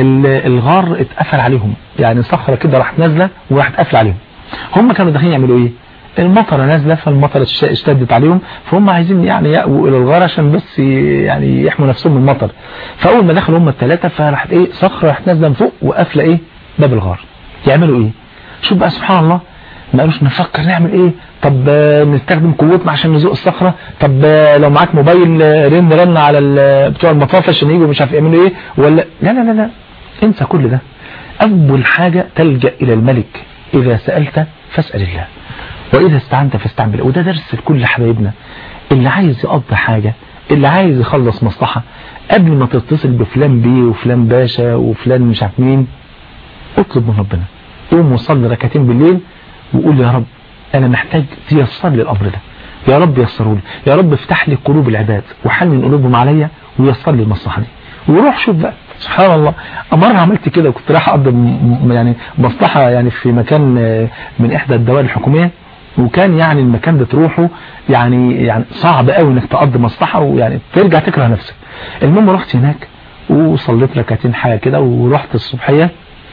الغار اتقفل عليهم يعني صخرة كده راحت نازلة وراحت قافل عليهم هم كانوا داخلين يعملوا ايه المطره نازله فالمطره اشتدت عليهم فهم عايزين يعني يأووا الى الغار عشان بس يعني يحموا نفسهم من المطر فاول ما دخلوا هم الثلاثه فراحت ايه صخره راحت نازله من فوق وقافله ايه باب الغار يعملوا ايه شوف بقى سبحان الله ما قالوش نفكر نعمل ايه طب نستخدم قوتنا عشان نزوق الصخرة طب لو معاك موبايل رن رن على بتوع المطافة عشان يجوا مش عارف يعملوا ايه ولا لا لا لا لا انسى كل ده اول حاجة تلجأ الى الملك اذا سألت فاسأل الله واذا استعنت فاستعن بالله وده درس لكل حبايبنا اللي عايز يقضي حاجة اللي عايز يخلص مصلحة قبل ما تتصل بفلان بيه وفلان باشا وفلان مش عارف مين اطلب من ربنا قوم وصلي ركعتين بالليل وقول يا رب انا محتاج تيسر لي الامر ده يا رب يسره لي يا رب افتح لي قلوب العباد وحنن قلوبهم عليا ويسر لي المصلحه دي وروح شوف بقى سبحان الله مرة عملت كده وكنت رايح اقدم يعني مصلحة يعني في مكان من احدى الدوائر الحكومية وكان يعني المكان ده تروحه يعني يعني صعب قوي انك تقضي مصلحة ويعني ترجع تكره نفسك المهم رحت هناك وصليت ركعتين حاجة كده ورحت الصبحية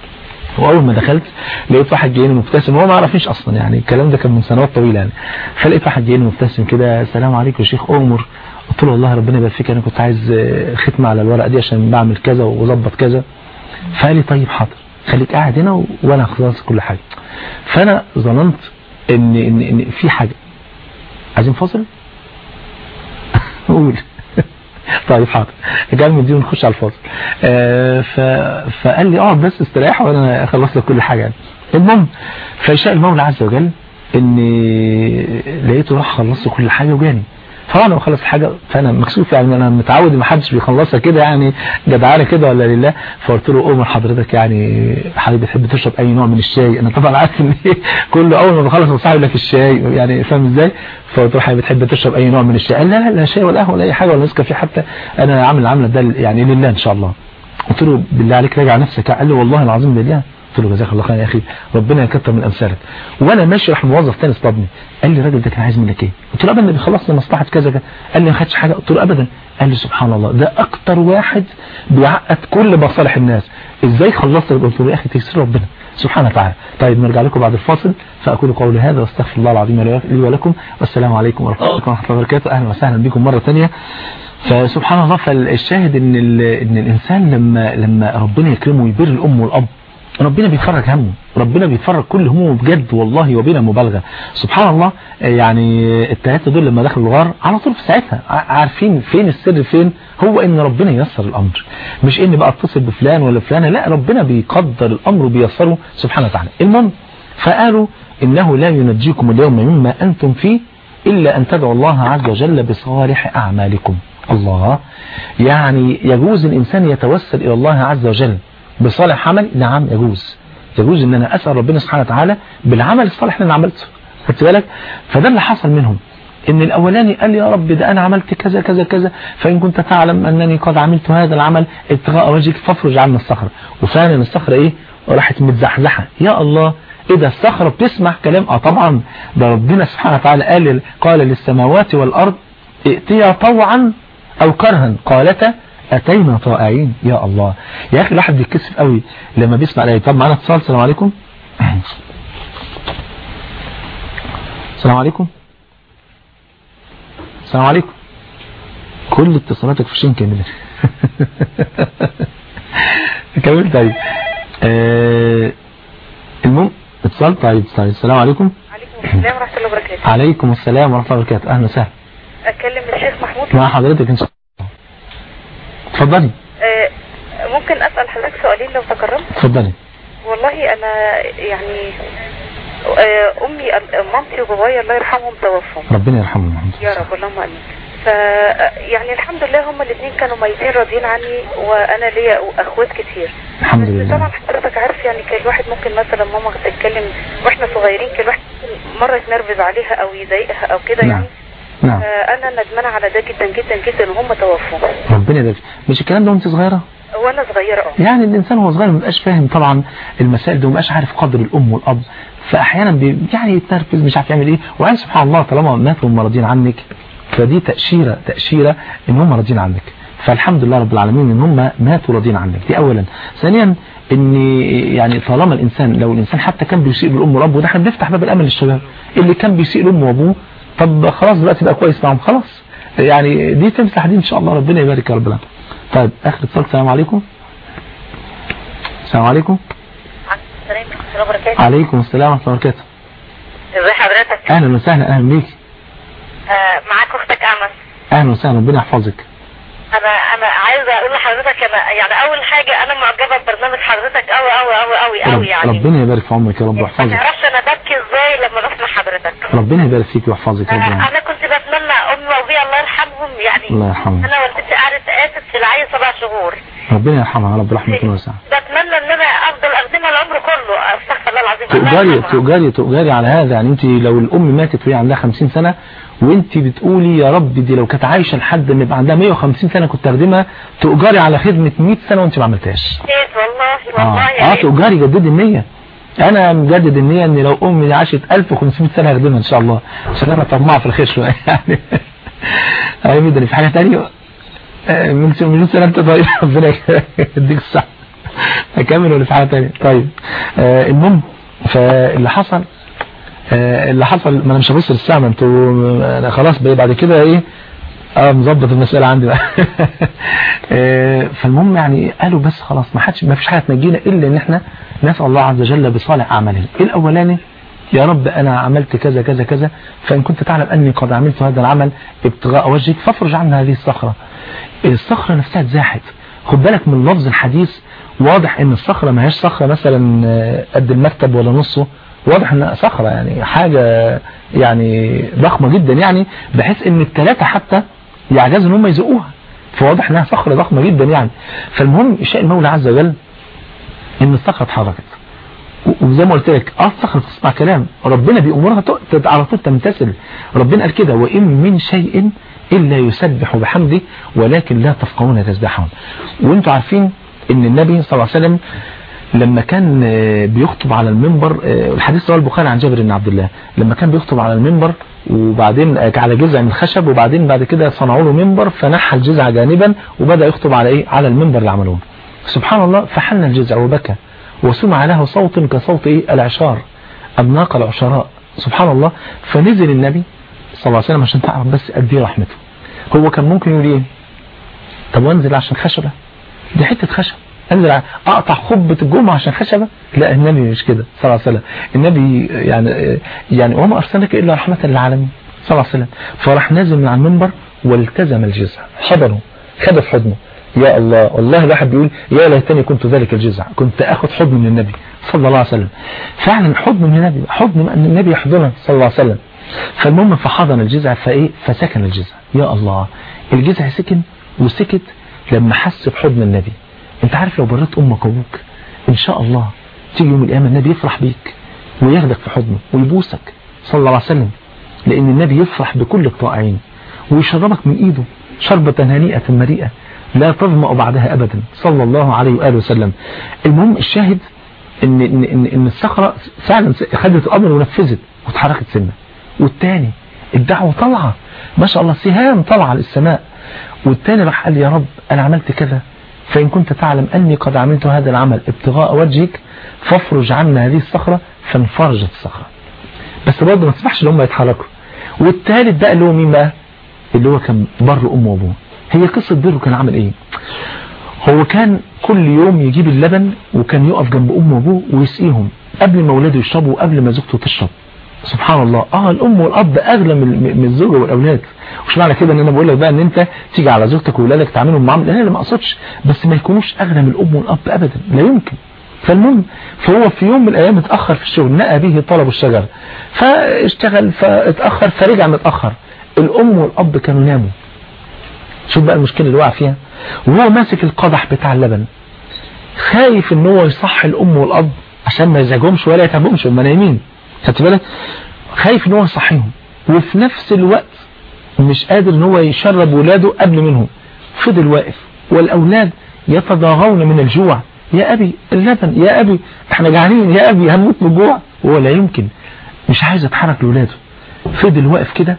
واول ما دخلت لقيت واحد جايني مبتسم هو ما عرفنيش اصلا يعني الكلام ده كان من سنوات طويله يعني فلقيت واحد جايني مبتسم كده السلام عليكم يا شيخ امر قلت له والله ربنا يبارك فيك انا كنت عايز ختمه على الورقه دي عشان بعمل كذا واظبط كذا فقال لي طيب حاضر خليك قاعد هنا وانا هخلص كل حاجه فانا ظننت ان ان, إن في حاجه عايزين فاصل قول طيب حاضر جال من دي ونخش على الفاصل آه ف... فقال لي اقعد بس استريح وانا اخلص لك كل حاجه يعني. المهم فيشاء المولى عز وجل ان لقيته راح خلص كل حاجه وجاني فانا بخلص الحاجه فانا مكسوف يعني انا متعود ما حدش بيخلصها كده يعني جدعانه كده ولا لله فقلت له قوم حضرتك يعني حضرتك بتحب تشرب اي نوع من الشاي انا طبعا عارف ان كله اول ما بخلص بصاحب لك الشاي يعني فاهم ازاي فقلت له حضرتك بتحب تشرب اي نوع من الشاي قال لا لا لا شاي ولا قهوه ولا اي حاجه ولا نسكافيه حتى انا عامل العمله ده يعني لله ان شاء الله قلت له بالله عليك راجع نفسك قال لي والله العظيم بالله قلت له جزاك الله خير يا اخي ربنا يكتر من امثالك وانا ماشي راح موظف تاني اصطادني قال لي الراجل ده كان عايز منك ايه قلت له ابدا بيخلصني مصلحه كذا كذا قال لي ما خدش حاجه قلت له ابدا قال لي سبحان الله ده اكتر واحد بيعقد كل مصالح الناس ازاي خلصت قلت له يا اخي تيسير ربنا سبحانه وتعالى طيب نرجع لكم بعد الفاصل فاقول قولي هذا واستغفر الله العظيم لي ولكم والسلام عليكم ورحمه الله وبركاته اهلا وسهلا بكم مره ثانيه فسبحان الله فالشاهد ان ان الانسان لما لما ربنا يكرمه ويبر الام والاب ربنا بيتفرج همه ربنا بيتفرج كل همومه بجد والله وبلا مبالغه سبحان الله يعني الثلاثه دول لما دخلوا الغار على طول في ساعتها عارفين فين السر فين هو ان ربنا ييسر الامر مش ان بقى اتصل بفلان ولا فلانه لا ربنا بيقدر الامر وبيسره سبحانه وتعالى المهم فقالوا انه لا ينجيكم اليوم مما انتم فيه الا ان تدعوا الله عز وجل بصالح اعمالكم الله يعني يجوز الإنسان يتوسل إلى الله عز وجل بصالح عمل نعم يجوز يجوز ان انا اسال ربنا سبحانه وتعالى بالعمل الصالح اللي انا عملته خدت بالك فده اللي حصل منهم ان الاولاني قال لي يا رب ده انا عملت كذا كذا كذا فان كنت تعلم انني قد عملت هذا العمل ابتغاء وجهك فافرج عنا الصخره وفعلا الصخره ايه راحت متزحزحه يا الله ايه ده الصخره بتسمع كلام اه طبعا ده ربنا سبحانه وتعالى قال قال للسماوات والارض ائتيا طوعا او كرها قالتا اتينا طائعين يا الله يا اخي الواحد بيتكسف قوي لما بيسمع الايه طب معانا اتصال السلام عليكم السلام عليكم السلام عليكم كل اتصالاتك في شين كامله كمل طيب آه المهم اتصال طيب طيب السلام عليكم عليكم السلام ورحمه الله وبركاته عليكم السلام ورحمه الله وبركاته اهلا وسهلا اكلم الشيخ محمود مع حضرتك ان شاء الله اتفضلي آه، ممكن اسال حضرتك سؤالين لو تكرمت اتفضلي والله انا يعني آه، امي مامتي وبابايا الله يرحمهم توفوا ربنا يرحمهم يا رب اللهم امين ف يعني الحمد لله هما الاثنين كانوا ميتين راضيين عني وانا ليا اخوات كتير الحمد بس لله طبعا حضرتك عارف يعني كان الواحد ممكن مثلا ماما تتكلم واحنا صغيرين كان الواحد ممكن مره يتنرفز عليها او يضايقها او كده نعم. يعني نعم فانا ندمانه على ده جدا جدا جدا وهم توفوا ربنا يبارك مش الكلام ده وانت صغيره وانا صغيره اه يعني الانسان وهو صغير ما بيبقاش فاهم طبعا المسائل دي وما بيبقاش عارف قدر الام والاب فاحيانا بي يعني يتنرفز مش عارف يعمل ايه وعين سبحان الله طالما ماتوا هم راضيين عنك فدي تاشيره تاشيره ان هم راضيين عنك فالحمد لله رب العالمين ان هم ماتوا راضيين عنك دي اولا ثانيا ان يعني طالما الانسان لو الانسان حتى كان بيسيء للام والاب وده احنا بنفتح باب الامل للشباب اللي كان بيسيء لامه وابوه طب خلاص دلوقتي بقى كويس معاهم خلاص يعني دي تمسح دي ان شاء الله ربنا يبارك يا رب العالمين طيب اخر اتصال السلام عليكم السلام عليكم السلام ورحمه الله وبركاته عليكم السلام ورحمه الله وبركاته ازي حضرتك اهلا وسهلا اهلا بيك آه معاك اختك امل اهلا وسهلا ربنا يحفظك انا انا عايزه اقول لحضرتك انا يعني اول حاجه انا معجبه ببرنامج حضرتك قوي قوي قوي قوي قوي رب- يعني ربنا يبارك في عمرك يا رب ما ويحفظك تعرفش انا ببكي ازاي لما بسمع حضرتك ربنا يبارك فيك ويحفظك آه، ربنا انا كنت بتمنى امي وابويا الله يرحمهم يعني الله يرحمه انا والدتي قعدت قاست في العين سبع شهور ربنا يرحمها يا رب رحمته واسعه بتمنى ان انا افضل اخدمها العمر كله استغفر الله العظيم الله تؤجري يرحمها. تؤجري تؤجري على هذا يعني انت لو الام ماتت وهي عندها 50 سنه وانت بتقولي يا رب دي لو كانت عايشه لحد ما يبقى عندها 150 سنه كنت اخدمها تؤجري على خدمه 100 سنه وانت ما عملتهاش ايه والله اه والله اه يعني تؤجري جددي النية انا مجدد النية ان لو امي عاشت 1500 سنة هخدمها ان شاء الله عشان انا طماع في الخير شوية يعني اي بدري في حاجة تانية آه، من سنة من سنة انت طيب ربنا يديك الصحة اكمل ولا في حاجة تانية طيب آه، المهم فاللي حصل آه، اللي حصل ما انا مش هبص للساعة ما انتوا انا خلاص بقى بعد كده ايه اه مظبط المسألة عندي بقى آه، فالمهم يعني قالوا بس خلاص ما حدش ما فيش حاجة تنجينا إلا إن احنا نسأل الله عز وجل بصالح أعمالنا الأولاني يا رب أنا عملت كذا كذا كذا فإن كنت تعلم أني قد عملت هذا العمل ابتغاء وجهك فافرج عنا هذه الصخرة الصخرة نفسها اتزاحت خد بالك من لفظ الحديث واضح ان الصخرة ما هيش صخرة مثلا آه، قد المكتب ولا نصه واضح انها صخرة يعني حاجة يعني ضخمة جدا يعني بحيث ان الثلاثة حتى يعجزوا ان هم يزقوها فواضح انها صخرة ضخمة جدا يعني فالمهم شاء المولى عز وجل ان الصخرة اتحركت و- وزي ما قلت لك اه الصخرة تسمع كلام ربنا بيأمرها ت- على طول تمتثل ربنا قال كده وإن من شيء إلا يسبح بحمده ولكن لا تفقهون تسبحهم وانتوا عارفين ان النبي صلى الله عليه وسلم لما كان بيخطب على المنبر الحديث رواه البخاري عن جابر بن عبد الله لما كان بيخطب على المنبر وبعدين على جذع من الخشب وبعدين بعد كده صنعوا له منبر فنحى الجذع جانبا وبدأ يخطب على ايه على المنبر اللي عملوه سبحان الله فحن الجذع وبكى وسمع له صوت كصوت ايه العشار الناقة العشراء سبحان الله فنزل النبي صلى الله عليه وسلم عشان تعرف بس قد ايه رحمته هو كان ممكن يقول ايه طب وانزل عشان خشبة دي حتة خشب انزل اقطع خبة الجمعة عشان خشبة لا النبي مش كده صلى الله عليه وسلم النبي يعني يعني وما ارسلك الا رحمة للعالمين صلى الله عليه وسلم فراح نازل من على المنبر والتزم الجزع حضنه خده في حضنه يا الله والله الواحد بيقول يا ليتني كنت ذلك الجزع كنت اخد حضن من النبي صلى الله عليه وسلم فعلا حضن من النبي حضن من النبي يحضنه صلى الله عليه وسلم فالمهم فحضن الجزع فايه فسكن الجزع يا الله الجزع سكن وسكت لما حس بحضن النبي انت عارف لو بريت امك وابوك ان شاء الله تيجي يوم القيامه النبي يفرح بيك وياخدك في حضنه ويبوسك صلى الله عليه وسلم لان النبي يفرح بكل الطائعين ويشربك من ايده شربة هنيئة مريئة لا تظمأ بعدها ابدا صلى الله عليه وآله وسلم المهم الشاهد ان, إن, إن, إن الصخرة فعلا خدت الامر ونفذت واتحركت سنة والتاني الدعوة طالعة ما شاء الله سهام طالعة للسماء والتاني راح قال يا رب انا عملت كذا فإن كنت تعلم أني قد عملت هذا العمل ابتغاء وجهك فافرج عنا هذه الصخرة فانفرجت الصخرة بس برضه ما تسمحش ان هم يتحركوا والثالث ده اللي هو مين بقى اللي هو كان بر أمه وأبوه هي قصة بره كان عامل ايه هو كان كل يوم يجيب اللبن وكان يقف جنب أمه وأبوه ويسقيهم قبل ما اولاده يشربوا وقبل ما زوجته تشرب سبحان الله اه الام والاب اغلى من من الزوجه والاولاد مش معنى كده ان انا بقول لك بقى ان انت تيجي على زوجتك واولادك تعاملهم معامله انا ما اقصدش بس ما يكونوش اغلى من الام والاب ابدا لا يمكن فالمهم فهو في يوم من الايام اتاخر في الشغل نقى به طلب الشجر فاشتغل فاتاخر فرجع متاخر الام والاب كانوا ناموا شوف بقى المشكله اللي وقع فيها وهو ماسك القدح بتاع اللبن خايف ان هو يصحي الام والاب عشان ما يزعجهمش ولا يتعبهمش هم نايمين خدت بالك خايف ان هو يصحيهم وفي نفس الوقت مش قادر ان هو يشرب ولاده قبل منهم فضل واقف والاولاد يتضاغون من الجوع يا ابي اللبن يا ابي احنا جعانين يا ابي هنموت من الجوع وهو لا يمكن مش عايز يتحرك لاولاده فضل واقف كده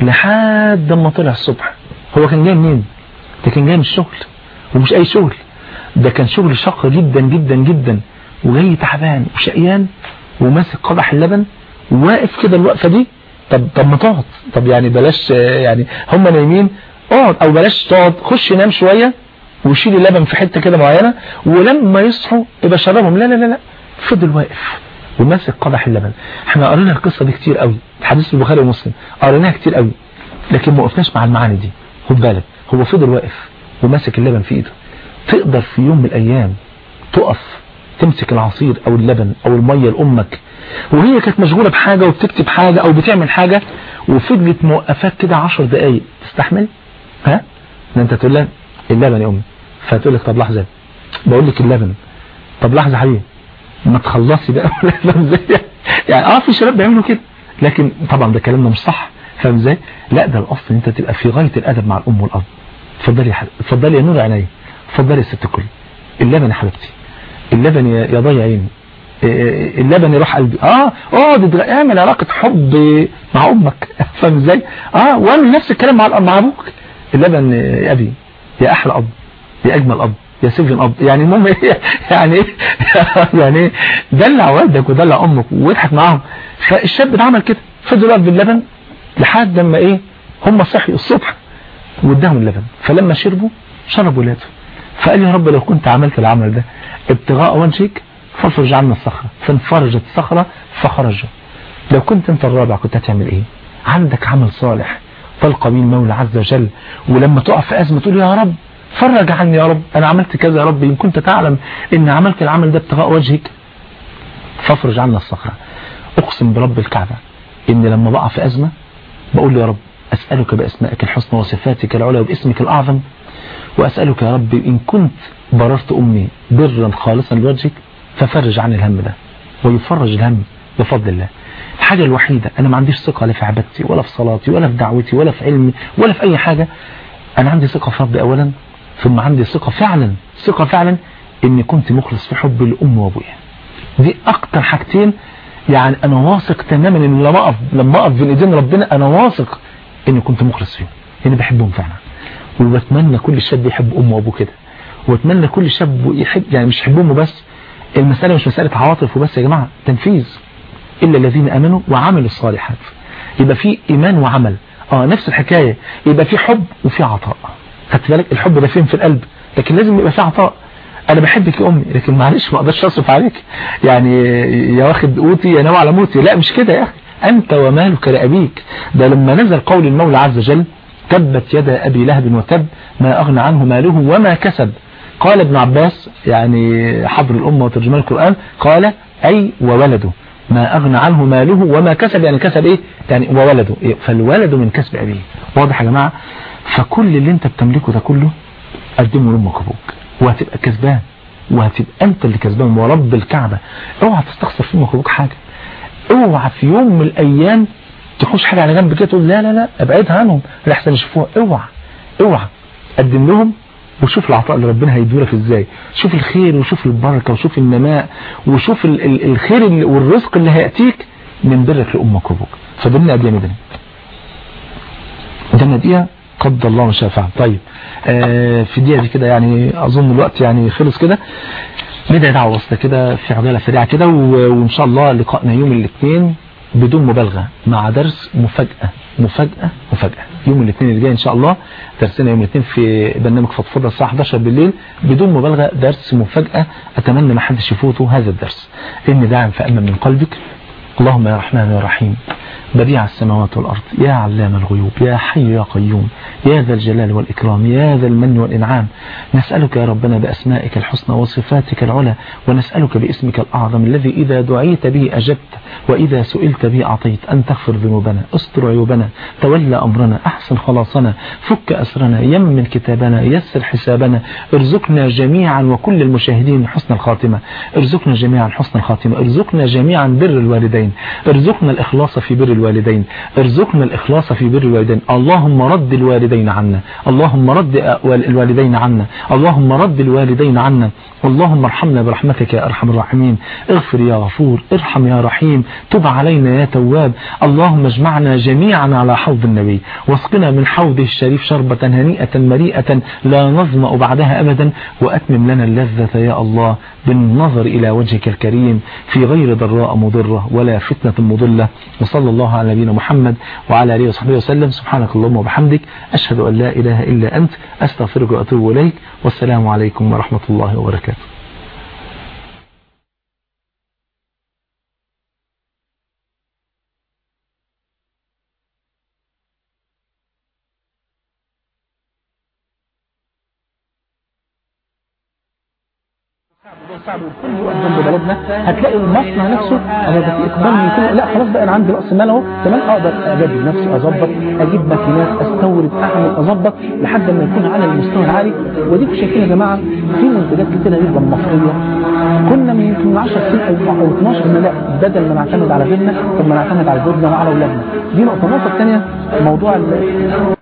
لحد ما طلع الصبح هو كان جاي منين ده كان جاي من الشغل ومش اي شغل ده كان شغل شاق جدا جدا جدا وجاي تعبان وشقيان وماسك قدح اللبن واقف كده الوقفه دي طب طب ما تقعد طب يعني بلاش يعني هم نايمين اقعد او بلاش تقعد خش نام شويه وشيل اللبن في حته كده معينه ولما يصحوا يبقى شربهم لا لا لا لا فضل واقف وماسك قدح اللبن احنا قرينا القصه دي كتير قوي حديث البخاري ومسلم قريناها كتير قوي لكن ما وقفناش مع المعاني دي خد بالك هو فضل واقف وماسك اللبن في ايده تقدر في يوم من الايام تقف تمسك العصير او اللبن او المية لامك وهي كانت مشغولة بحاجة وبتكتب حاجة او بتعمل حاجة وفضلت موقفاك كده عشر دقايق تستحمل ها ان انت تقول لها اللبن يا امي فتقول لك طب لحظة بقول لك اللبن طب لحظة حبيبي ما تخلصي بقى فاهم ازاي يعني اه في شباب بيعملوا كده لكن طبعا ده كلامنا مش صح فاهم ازاي لا ده الاصل ان انت تبقى في غاية الادب مع الام والاب اتفضلي يا حبيبي اتفضلي يا نور عينيا اتفضلي يا ست الكل اللبن يا حبيبتي اللبن يا ضي عيني اللبن يروح قلبي اه اقعد اعمل علاقة حب مع امك فاهم ازاي اه واعمل نفس الكلام مع مع ابوك اللبن يا ابي يا احلى اب يا اجمل اب يا سجن اب يعني المهم يعني ايه يعني ايه دلع والدك ودلع امك واضحك معاهم فالشاب ده عمل كده فضل واقف باللبن لحد لما ايه هم صحيوا الصبح واداهم اللبن فلما شربوا شرب ولاده فقال يا رب لو كنت عملت العمل ده ابتغاء وجهك فافرج عنا الصخرة فانفرجت الصخرة فخرج لو كنت انت الرابع كنت هتعمل ايه عندك عمل صالح تلقى به المولى عز وجل ولما تقع في أزمة تقول يا رب فرج عني يا رب أنا عملت كذا يا رب إن كنت تعلم إن عملت العمل ده ابتغاء وجهك فافرج عنا الصخرة أقسم برب الكعبة إن لما بقع في أزمة بقول يا رب أسألك بأسمائك الحسنى وصفاتك العلى وباسمك الأعظم وأسألك يا رب إن كنت بررت أمي برا خالصا لوجهك ففرج عن الهم ده ويفرج الهم بفضل الله الحاجة الوحيدة أنا ما عنديش ثقة لا في عبادتي ولا في صلاتي ولا في دعوتي ولا في علمي ولا في أي حاجة أنا عندي ثقة في ربي أولا ثم عندي ثقة فعلا ثقة فعلا اني كنت مخلص في حب الام وابويا دي اكتر حاجتين يعني انا واثق تماما ان لما اقف لما اقف بين ايدين ربنا انا واثق اني كنت مخلص فيهم اني بحبهم فعلا وبتمنى كل شاب يحب امه وابوه كده واتمنى كل شاب يحب يعني مش يحبهم بس المسألة مش مسألة عواطف وبس يا جماعة تنفيذ إلا الذين أمنوا وعملوا الصالحات يبقى في إيمان وعمل اه نفس الحكاية يبقى في حب وفي عطاء خدت بالك الحب ده فين في القلب لكن لازم يبقى في عطاء انا بحبك يا امي لكن معلش ما اقدرش اصرف عليك يعني يا واخد قوتي يا ناوي على موتي لا مش كده يا اخي انت ومالك لابيك ده لما نزل قول المولى عز وجل تبت يدا ابي لهب وتب ما اغنى عنه ماله وما كسب قال ابن عباس يعني حضر الامه وترجمان القران قال اي وولده ما أغنى عنه ماله وما كسب يعني كسب إيه يعني وولده إيه؟ فالولد من كسب أبيه واضح يا جماعة فكل اللي انت بتملكه ده كله قدمه لأمك وأبوك وهتبقى كسبان وهتبقى انت اللي كسبان ورب الكعبة اوعى تستخسر في امك وابوك حاجة اوعى في يوم من الايام تخش حاجة على جنب كده تقول لا لا لا ابعدها عنهم لحسن يشوفوها اوعى اوعى قدم لهم وشوف العطاء اللي ربنا هيدولك ازاي شوف الخير وشوف البركة وشوف النماء وشوف ال ال الخير اللي والرزق اللي هيأتيك من برك لأمك وابوك فدلنا قد ايه مدني دلنا دقيقة قد الله ما شاء فعل طيب آه في دقيقة دي كده يعني اظن الوقت يعني خلص كده ندعي دعوة وسطة كده في عجالة سريعة كده وان شاء الله لقائنا يوم الاثنين بدون مبالغة مع درس مفاجأة مفاجأة مفاجأة يوم الاثنين اللي جاي ان شاء الله درسنا يوم الاثنين في برنامج فضفضة الساعة 11 بالليل بدون مبالغة درس مفاجأة اتمنى ما حدش يفوته هذا الدرس اني داعم فأمن من قلبك اللهم يا رحمن يا رحيم بديع السماوات والأرض يا علام الغيوب يا حي يا قيوم يا ذا الجلال والإكرام يا ذا المن والإنعام نسألك يا ربنا بأسمائك الحسنى وصفاتك العلى ونسألك باسمك الأعظم الذي إذا دعيت به أجبت وإذا سئلت به أعطيت أن تغفر ذنوبنا استر عيوبنا تولى أمرنا أحسن خلاصنا فك أسرنا يمن كتابنا يسر حسابنا ارزقنا جميعا وكل المشاهدين حسن الخاتمة ارزقنا جميعا حسن الخاتمة ارزقنا جميعا بر الوالدين ارزقنا الإخلاص في بر الوالدين ارزقنا الإخلاص في بر الوالدين اللهم رد الوالدين عنا اللهم رد الوالدين عنا اللهم رد الوالدين عنا اللهم ارحمنا برحمتك يا أرحم الراحمين اغفر يا غفور ارحم يا رحيم تب علينا يا تواب اللهم اجمعنا جميعا على حوض النبي واسقنا من حوضه الشريف شربة هنيئة مريئة لا نظمأ بعدها أبدا وأتمم لنا اللذة يا الله بالنظر إلى وجهك الكريم في غير ضراء مضرة ولا فتنة مضلة وصلى الله على نبينا محمد وعلى آله وصحبه وسلم سبحانك اللهم وبحمدك أشهد أن لا إله إلا أنت أستغفرك وأتوب إليك والسلام عليكم ورحمة الله وبركاته صعب وكل وقت جنب بلدنا هتلاقي المصنع نفسه انا في اقبال من كل لا خلاص بقى انا عندي راس مال اهو كمان اقدر اجدد نفسي اظبط اجيب ماكينات استورد اعمل اظبط لحد ما يكون على المستوى العالي وديكم شايفين يا جماعه في منتجات كتيره جدا مصريه كنا من يمكن 10 سنين او 12 سنه لا بدل ما نعتمد على غيرنا طب ما نعتمد على جوزنا وعلى اولادنا دي نقطه النقطه الثانيه موضوع